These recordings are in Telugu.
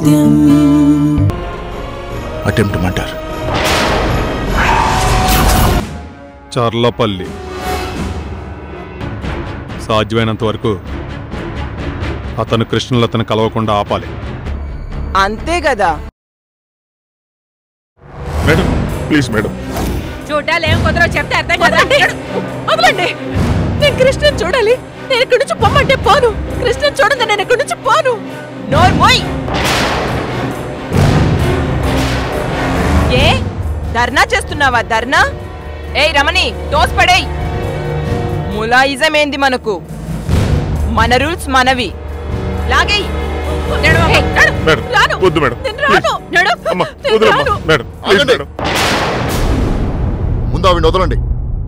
సత్యం అటెంప్ట్ మంటారు చర్లపల్లి సాధ్యమైనంత వరకు అతను కృష్ణలతను కలవకుండా ఆపాలి అంతే కదా మేడం ప్లీజ్ మేడం చూడ్డాలు ఏం కుదరో చెప్తే అర్థం కదా వదలండి వదలండి నేను కృష్ణన్ చూడాలి నేను ఇక్కడి నుంచి పొమ్మంటే పోను కృష్ణన్ చూడగా నేను ఇక్కడి నుంచి పోను నోర్ మోయ్ ఏ ధర్నా చేస్తున్నావా ధర్నా ఏయ్ రమణి టోస్ పడేయ్ ములాయిజం ఏంది మనకు మన రూల్స్ మనవి లాగేయ్ నడు, ఏయ్, నడు. మేడం రాను. వద్దు మేడం నేను రాను. ప్లీజ్. నడు. అమ్మా నేను వదిలేమ్మా రాను. మేడం ప్లీజ్ ఆగండి. మేడం ముందు ఆవిడ వదలండి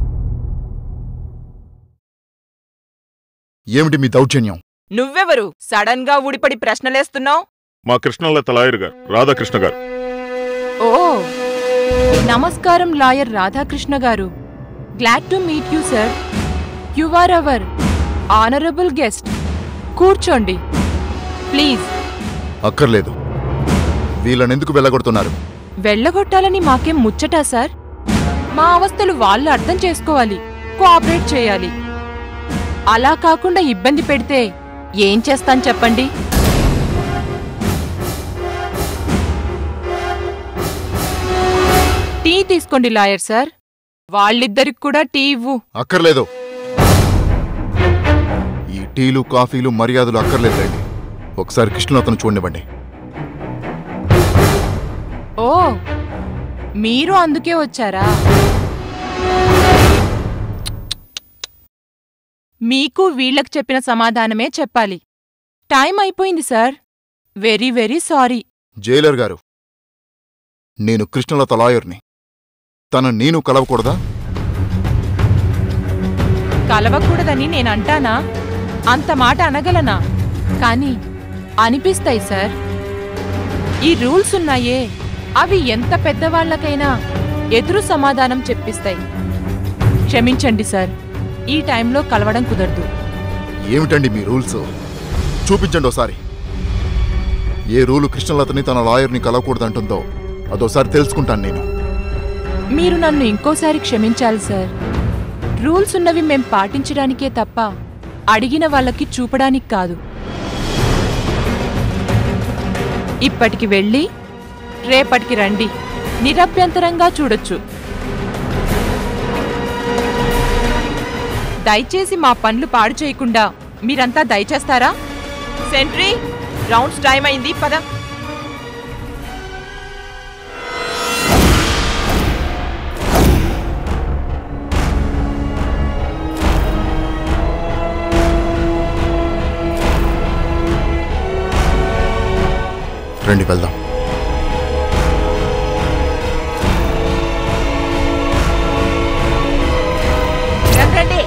ఏమిటి మీ దౌర్జన్యం నువ్వెవరు సడన్ గా ఊడిపడి ప్రశ్నలేస్తున్నావు మా కృష్ణలత లాయర్ గారు రాధాకృష్ణ గారు ఓ నమస్కారం lawyer Radhakrishna garu glad to meet you sir you are our honourable guest కూర్చోండి ప్లీజ్ అక్కర్లేదు వీళ్ళనెందుకు వెళ్ళగొడుతున్నారు వెళ్ళగొట్టాలని మాకేం ముచ్చటా సార్ మా అవస్థలు వాళ్ళు అర్థం చేసుకోవాలి కోఆపరేట్ చేయాలి అలా కాకుండా ఇబ్బంది పెడితే ఏం చేస్తాను చెప్పండి టీ తీసుకోండి లాయర్ సార్ వాళ్ళిద్దరికి కూడా టీ ఇవ్వు అక్కర్లేదు ఈ టీలు కాఫీలు మర్యాదలు అక్కర్లేదులేండి ఒకసారి కృష్ణలతను చూడనివ్వండి ఓ మీరు అందుకే వచ్చారా మీకు వీళ్ళకి చెప్పిన సమాధానమే చెప్పాలి టైం అయిపోయింది sir very very sorry jailer garu నేను కృష్ణలత లాయర్ని తన నేను కలవకూడదా కలవకూడదని నేనంటానా అంత మాట అనగలనా కానీ అనిపిస్తాయి సార్ ఈ రూల్స్ ఉన్నాయే అవి ఎంత పెద్దవాళ్లకైనా ఎదురు సమాధానం చెప్పిస్తాయి క్షమించండి సార్ ఈ టైంలో కలవడం కుదరదు ఏమిటండి మీ రూల్స్ చూపించండి ఒకసారి ఏ రూలు కృష్ణలతని తన లాయర్ని కలవకూడదంటుందో అదోసారి తెలుసుకుంటాను నేను మీరు నన్ను ఇంకోసారి క్షమించాలి సార్ రూల్స్ ఉన్నవి మేం పాటించడానికే తప్ప అడిగిన వాళ్ళకి చూపడానికి కాదు ఇప్పటికి వెళ్ళి రేపటికి రండి నిరభ్యంతరంగా చూడొచ్చు దయచేసి మా పనులు పాడు చేయకుండా మీరంతా దయచేస్తారా సెంట్రీ రౌండ్స్ టైం అయింది పద రండి వెళ్దాం రండి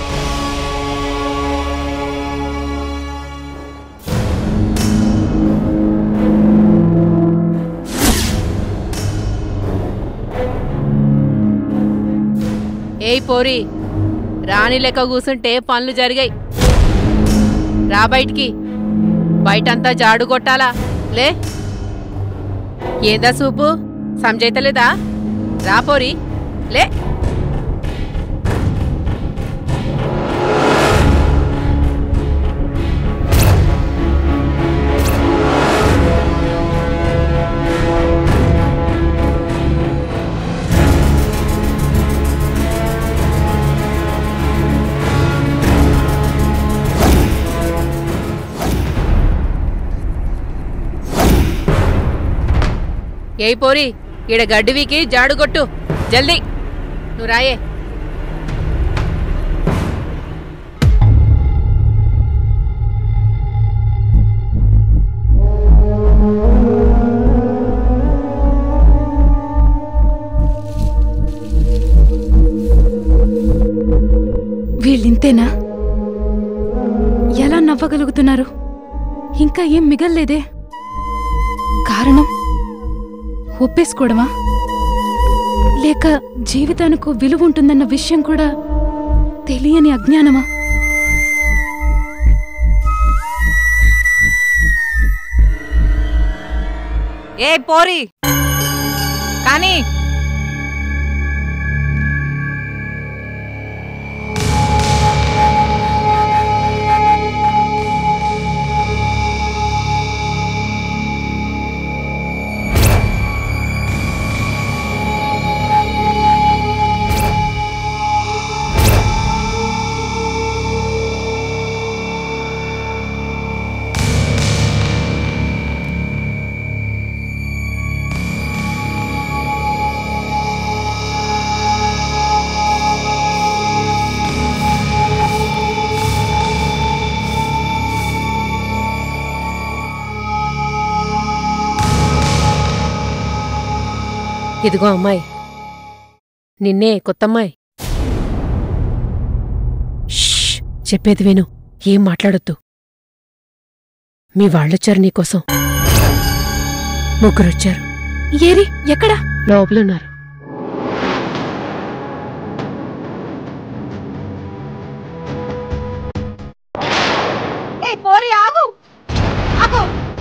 ఏయ్ పోరి రాణి లెక్క కూసుంటే పనులు జరిగాయి రా బయటికి బయటంతా జాడు కొట్టాలా లే ఏందా సూపు సంజైతలేదా రా పోరి లే ఏయ్ పోరి ఈడ గడ్డివికి జాడు కొట్టు జల్దీ నువ్వు రాయే వీళ్ళింతేనా ఎలా నవ్వగలుగుతున్నారు ఇంకా ఏం మిగల్లేదే కారణం ఒప్పేసుకోవడమా లేక జీవితానికి విలువ ఉంటుందన్న విషయం కూడా తెలియని అజ్ఞానమా ఏ పోరి కానీ ఇదిగో అమ్మాయి నిన్నే కొత్తమ్మాయి షష్, చెప్పేది విను ఏం మాట్లాడొద్దు మీ వాళ్ళొచ్చారు నీకోసం ముగ్గురొచ్చారు ఏరి ఎక్కడా లోపలున్నారు పోరి ఆగు ఆగు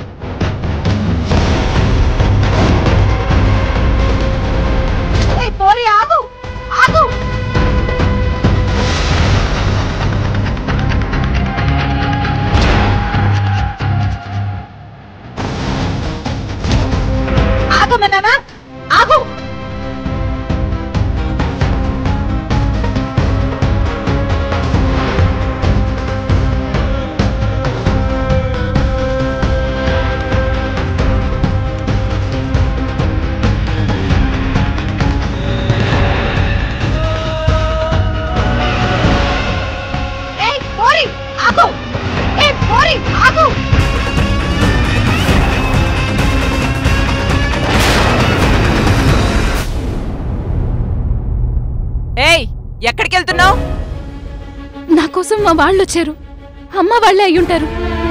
పోరి ఆగు ఆగు ఆగమన్నానా ఆగు ఏయ్ పోరి ఆగు ఏయ్ పోరి ఆగు ఏయ్ ఎక్కడికి వెళ్తున్నావు నా కోసం మా వాళ్ళొచ్చారు అమ్మ వాళ్ళే అయ్యుంటారు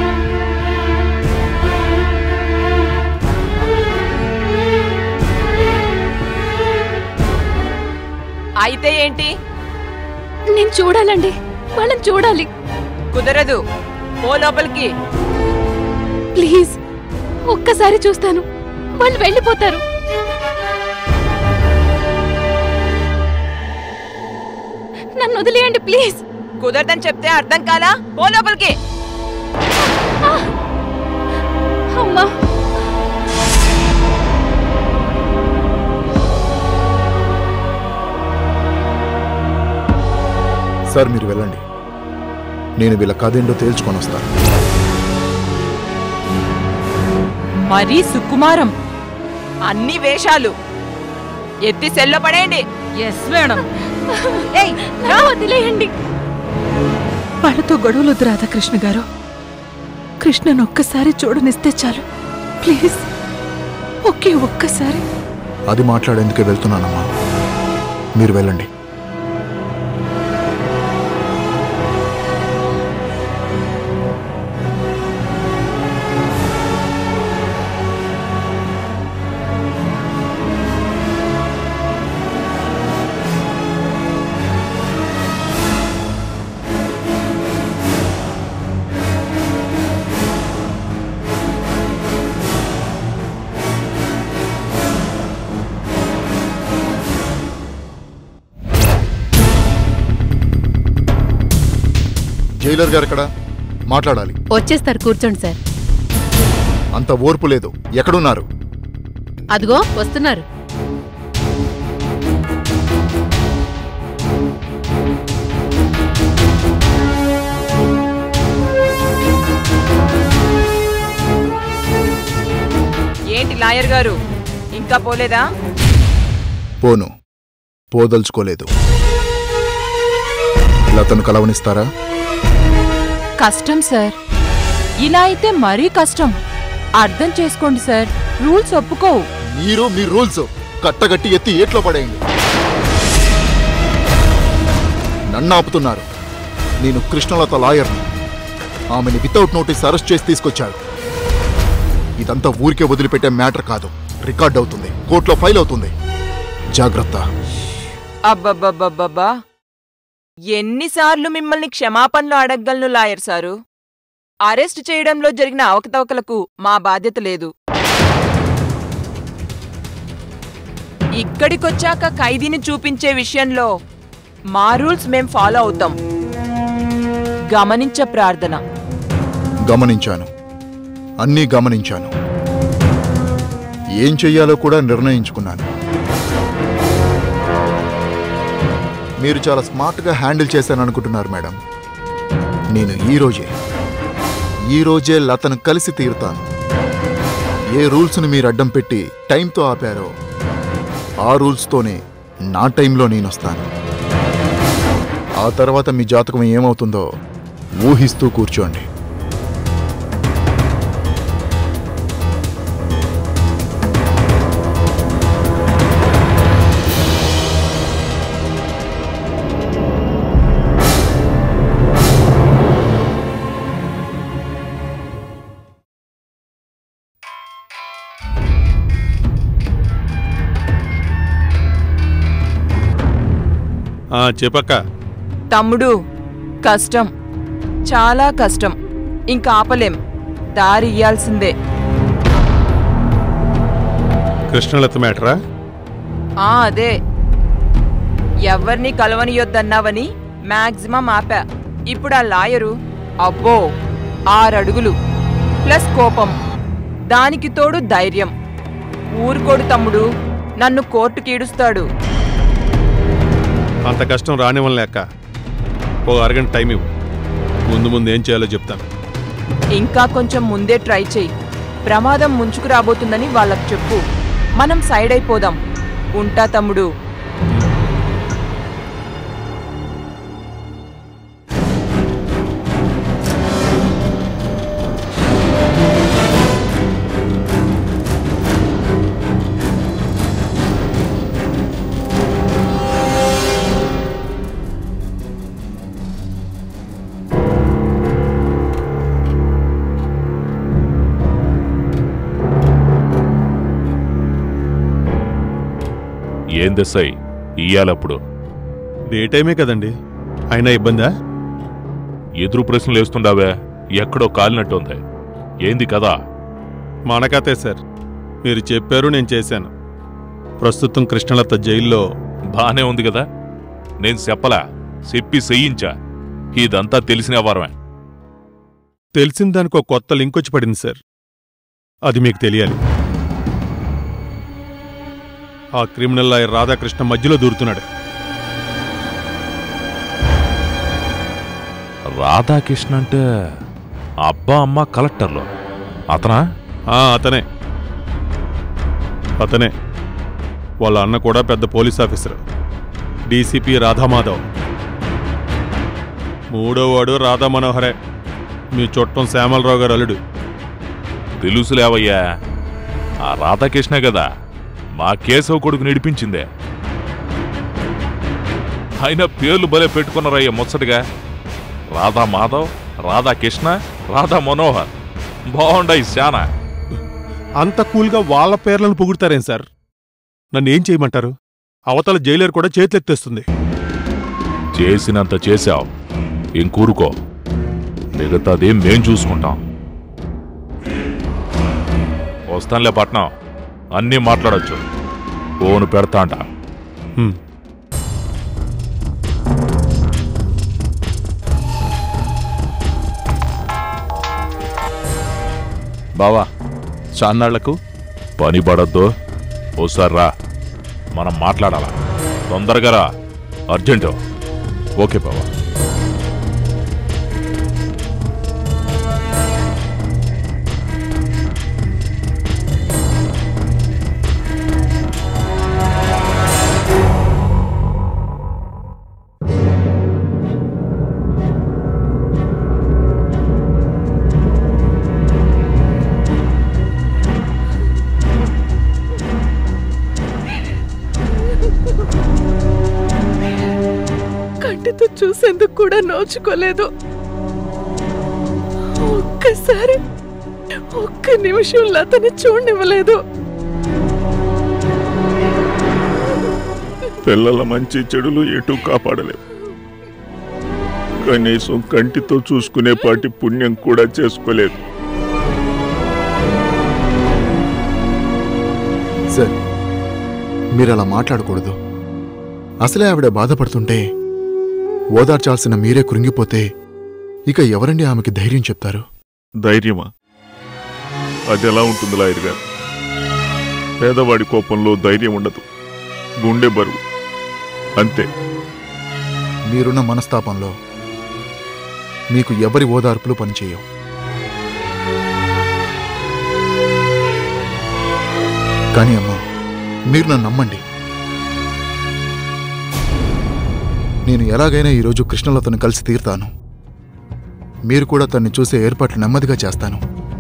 అయితే ఏంటి నేను చూడాలండి వాళ్ళని చూడాలి కుదరదు ఓ లోపలికి ప్లీజ్ ఒక్కసారి చూస్తాను వాళ్ళు వెళ్ళిపోతారు నన్ను వదిలేయండి ప్లీజ్ కుదరదని చెప్తే అర్థం కాలా ఓ లోపలికి అమ్మా సార్ మీరు వెళ్ళండి నేను వీళ్ళ కథేంటో తేల్చుకొని వస్తాను మరీ సుకుమారం అన్ని వేషాలు ఎత్తి సెల్లో పడేయండి ఎస్ మేడం ఏయ్ నా వదిలేయండి వాళ్ళతో గొడవలొద్దు రాధాకృష్ణ గారు కృష్ణను ఒక్కసారి చూడనిస్తే చాలు ప్లీజ్ ఒకే ఒక్కసారి అది మాట్లాడేందుకే వెళ్తున్నానమ్మా మీరు వెళ్ళండి జైలర్ గారు ఎక్కడ మాట్లాడాలి వచ్చేస్తారు కూర్చోండి సార్ అంత ఓర్పు లేదు ఎక్కడున్నారు అదిగో వస్తున్నారు ఏంటి లాయర్ గారు ఇంకా పోలేదా పోను పోదలుచుకోలేదు లతను కలవనిస్తారా కష్టం సార్ ఇలా అయితే మరీ కష్టం అర్థం చేసుకోండి సార్ రూల్స్ ఒప్పుకోవు మీరు మీ రూల్స్ కట్టగట్టి ఎత్తి ఏట్లో పడేయండి నన్ను ఆపుతున్నారు నేను కృష్ణలత లాయర్ని ఆమెని వితౌట్ నోటీస్ అరెస్ట్ చేసి తీసుకొచ్చాడు ఇదంతా ఊరికే వదిలిపెట్టే మ్యాటర్ కాదు రికార్డ్ అవుతుంది కోర్టులో ఫైల్ అవుతుంది జాగ్రత్త అబ్బబ్బబ్బబ్బబ్బా ఎన్నిసార్లు మిమ్మల్ని క్షమాపణలు అడగగలను లాయర్ సారు అరెస్ట్ చేయడంలో జరిగిన అవకతవకలకు మా బాధ్యత లేదు ఇక్కడికొచ్చాక ఖైదీని చూపించే విషయంలో మా రూల్స్ మేం ఫాలో అవుతాం గమనించ ప్రార్థన గమనించాను అన్నీ గమనించాను ఏం చెయ్యాలో కూడా నిర్ణయించుకున్నాను మీరు చాలా స్మార్ట్గా హ్యాండిల్ చేశాను అనుకుంటున్నారు మేడం నేను ఈ రోజే ఈ రోజే లతను కలిసి తీరుతాను ఏ రూల్స్ని మీరు అడ్డం పెట్టి టైంతో ఆపారో ఆ రూల్స్తోనే నా టైంలో నేను వస్తాను ఆ తర్వాత మీ జాతకం ఏమవుతుందో ఊహిస్తూ కూర్చోండి ఆ, చెప్పక్క తమ్ముడు కష్టం చాలా కష్టం ఇంకా ఆపలేం దారి ఇయ్యాల్సిందే కృష్ణలత మ్యాటరా ఆ అదే ఎవ్వర్ని కలవనియొద్దన్నావని మాక్సిమం ఆపా ఇప్పుడు ఆ లాయరు అబ్బో ఆరడుగులు ప్లస్ కోపం దానికి తోడు ధైర్యం ఊరుకోడు తమ్ముడు నన్ను కోర్టుకీడుస్తాడు అంత కష్టం రానివ్వం లేక ఓ అరగంట టైం ఇవ్వు ముందు ముందు ఏం చేయాలో చెప్తాను ఇంకా కొంచెం ముందే ట్రై చెయ్యి ప్రమాదం ముంచుకు రాబోతుందని వాళ్ళకు చెప్పు మనం సైడ్ అయిపోదాం ఉంటా తమ్ముడు ఏం దెస్సాయి ఇయ్యాలప్పుడు డే టైమే కదండి అయినా ఇబ్బందా ఎదురు ప్రశ్నలు వేస్తుండావే ఎక్కడో కాలినట్టుంది ఏంది కదా మనకతే సార్ మీరు చెప్పారు నేను చేశాను ప్రస్తుతం కృష్ణలత జైల్లో బానే ఉంది కదా నేను చెప్పలా చెప్పి చెయ్యించా ఇదంతా తెలిసిన వారమే తెలిసిన దానికి ఒక కొత్త లింక్ వచ్చి పడింది సార్ అది మీకు తెలియాలి ఆ క్రిమినల్ లాయర్ రాధాకృష్ణ మధ్యలో దూరుతున్నాడు రాధాకృష్ణ అంటే అబ్బా అమ్మ కలెక్టర్లో అతనా ఆ అతనే అతనే వాళ్ళ అన్న కూడా పెద్ద పోలీస్ ఆఫీసర్ డీసీపీ రాధామాధవ్ మూడోవాడు రాధా మనోహరే మీ చుట్టం శ్యామలరావు గారు అల్లుడు తెలుసులేవయ్యా ఆ రాధాకృష్ణ కదా మా కేశవ కొడుకు నడిపించిందే ఆయన పేర్లు భలే పెట్టుకున్నారయ్యా ముచ్చటగా రాధా మాధవ్ రాధా కృష్ణ రాధా మనోహర్ బాగుండాయి శానా అంత కూల్గా వాళ్ళ పేర్లను పొగుడతారేం సార్ నన్ను ఏం చేయమంటారు అవతల జైలర్ కూడా చేతులెత్తేస్తుంది చేసినంత చేశావు ఇంకూరుకో మిగతాది మేం చూసుకుంటాం వస్తానులే పట్నం అన్నీ మాట్లాడొచ్చు ఫోను పెడతా అంట హ్మ్. బావా చాన్నాళ్లకు పని పడద్దు ఓసారి రా మనం మాట్లాడాలా తొందరగా రా అర్జెంటు ఓకే బావా కంటితో చూసేందుకు కూడా నోచుకోలేదు ఒక్కసారి ఒక్క నిమిషం లతని చూడనివ్వలేదు పిల్లల మంచి చెడులు ఎటు కాపాడలేవు కనీసం కంటితో చూసుకునే పాటి పుణ్యం కూడా చేసుకోలేదు సార్ మీరు అలా మాట్లాడకూడదు అసలే ఆవిడ బాధపడుతుంటే ఓదార్చాల్సిన మీరే కృంగిపోతే ఇక ఎవరండి ఆమెకి ధైర్యం చెప్తారు ధైర్యమా అది ఎలా ఉంటుంది లాయర్ గారు పేదవాడి కోపంలో ధైర్యం ఉండదు గుండె బరువు అంతే మీరున్న మనస్తాపంలో మీకు ఎవరి ఓదార్పులు పనిచేయవు కానీ అమ్మా మీరు నన్ను నమ్మండి నేను ఎలాగైనా ఈరోజు కృష్ణలతను కలిసి తీరుతాను మీరు కూడా తన్ని చూసే ఏర్పాట్లు నెమ్మదిగా చేస్తాను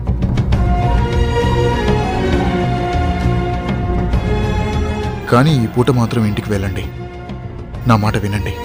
కానీ ఈ పూట మాత్రం ఇంటికి వెళ్ళండి నా మాట వినండి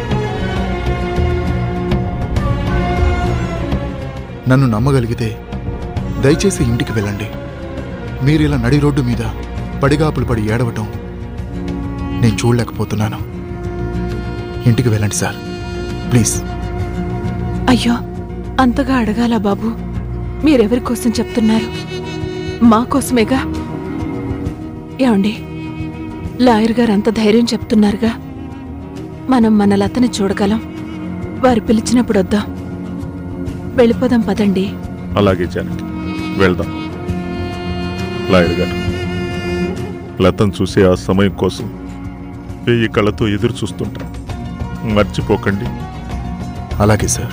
నన్ను నమ్మగలిగితే దయచేసి ఇంటికి వెళ్ళండి మీరిలా నడి రోడ్డు మీద పడిగాపులు పడి ఏడవటం నేను చూడలేకపోతున్నాను ఇంటికి వెళ్ళండి సార్ ప్లీజ్ అయ్యో అంతగా అడగాల బాబు మీరెవరి కోసం చెప్తున్నారు మా కోసమేగా ఏమండి లాయర్ గారు అంత ధైర్యం చెప్తున్నారుగా మనం మన లతని చూడగలం వారు పిలిచినప్పుడు వద్దాం వెళ్ళిపోదాం పదండి అలాగే జానకి వెళ్దాం లాయర్ గారు లతను చూసే ఆ సమయం కోసం వెయ్యి కళ్ళతో ఎదురు చూస్తుంటాం మర్చిపోకండి అలాగే సార్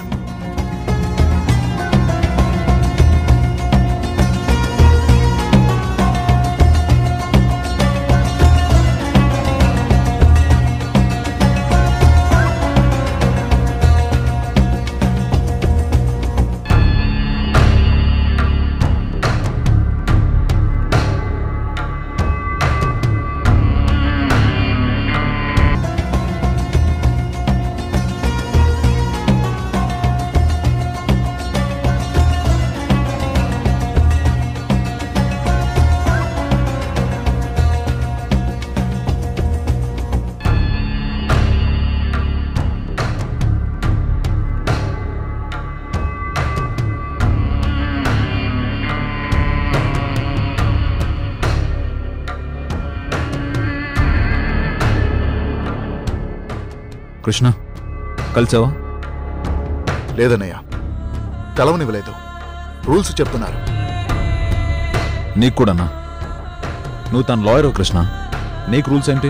కృష్ణ కలిసావా లేదన్నయ్య కలవనివ్వలేదు రూల్స్ చెప్తున్నారు నీకు కూడానా నువ్వు తన లాయరు కృష్ణ నీకు రూల్స్ ఏంటి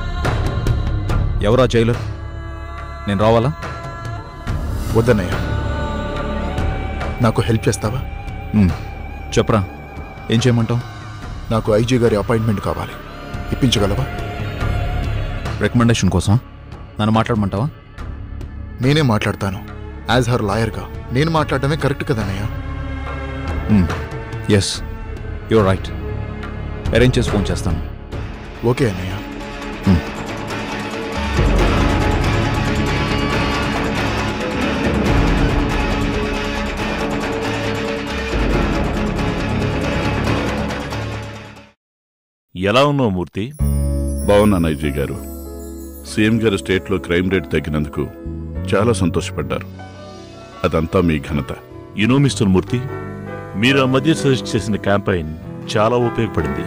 ఎవరా జైలర్ నేను రావాలా వద్దన్నయ్య నాకు హెల్ప్ చేస్తావా ఉమ్, చెప్పరా ఏం చేయమంటావు నాకు ఐజీ గారి అపాయింట్మెంట్ కావాలి ఇప్పించగలవా రికమెండేషన్ కోసం నన్ను మాట్లాడమంటావా నేనే మాట్లాడతాను యాజ్ హర్ లాయర్గా నేను మాట్లాడటమే కరెక్ట్ కదన్నయ్య ఎస్ యువర్ రైట్ అరేంజ్ చేసి ఫోన్ చేస్తాను ఓకే అన్నయ్య ఎలా ఉన్నావు మూర్తి బాగున్నాను ఐజీ గారు సీఎం గారు స్టేట్లో క్రైమ్ రేట్ తగ్గినందుకు చాలా సంతోషపడ్డారు అదంతా మీ ఘనత యునో మిస్టర్ మూర్తి మీరు ఆ మధ్య సజెస్ట్ చేసిన క్యాంపెయిన్ చాలా ఉపయోగపడింది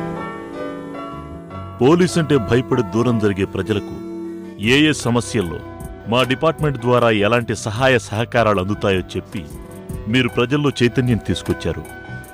పోలీస్ అంటే భయపడి దూరం జరిగే ప్రజలకు ఏ ఏ సమస్యల్లో మా డిపార్ట్మెంట్ ద్వారా ఎలాంటి సహాయ సహకారాలు అందుతాయో చెప్పి మీరు ప్రజల్లో చైతన్యం తీసుకొచ్చారు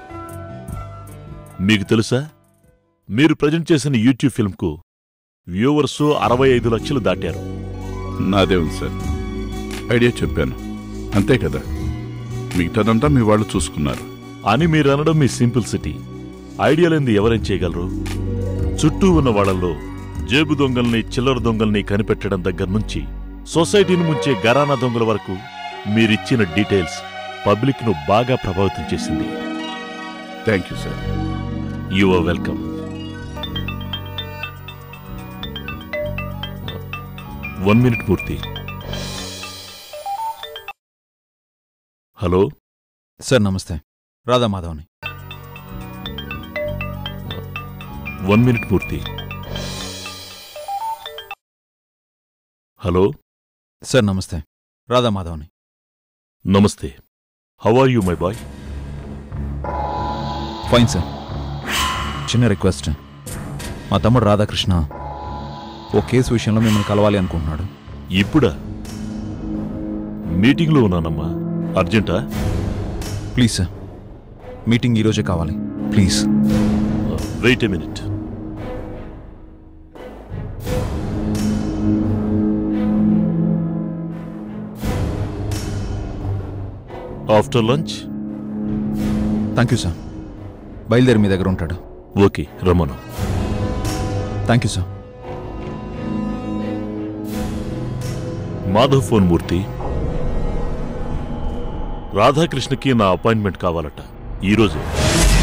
మీకు తెలుసా మీరు ప్రజెంట్ చేసిన యూట్యూబ్ ఫిల్మ్కు వ్యూవర్స్ అరవై ఐదు లక్షలు దాటారు నాదే ఉంది సార్ ఐడియా చెప్పాను అంతే కదా మిగతాదంతా మీ వాళ్ళు చూసుకున్నారు అని మీరు అనడం మీ సింపుల్ సిటీ ఐడియా లేనిది ఎవరేం చేయగలరు చుట్టూ ఉన్న వాళ్ళల్లో జేబు దొంగల్ని చిల్లర దొంగల్ని కనిపెట్టడం దగ్గర నుంచి సొసైటీని ముంచే గరానా దొంగల వరకు మీరిచ్చిన డీటెయిల్స్ పబ్లిక్ను బాగా ప్రభావితం చేసింది thank you sir you are welcome one minute Murthy hello sir నమస్తే రాధా మాధవ్ని one minute Murthy hello sir నమస్తే రాధా మాధవ్ని నమస్తే how are you my boy fine sir చిన్న రిక్వెస్ట్ మా తమ్ముడు రాధాకృష్ణ ఓ కేసు విషయంలో మిమ్మల్ని కలవాలి అనుకుంటున్నాడు ఇప్పుడా మీటింగ్లో ఉన్నానమ్మా అర్జెంటా ప్లీజ్ సార్ మీటింగ్ ఈరోజే కావాలి please wait a minute after lunch thank you sir బయలుదేరి మీ దగ్గర ఉంటాడు ఓకే రమ్మను thank you sir Madhav phone Murthy రాధాకృష్ణకి నా అపాయింట్మెంట్ కావాలట ఈరోజే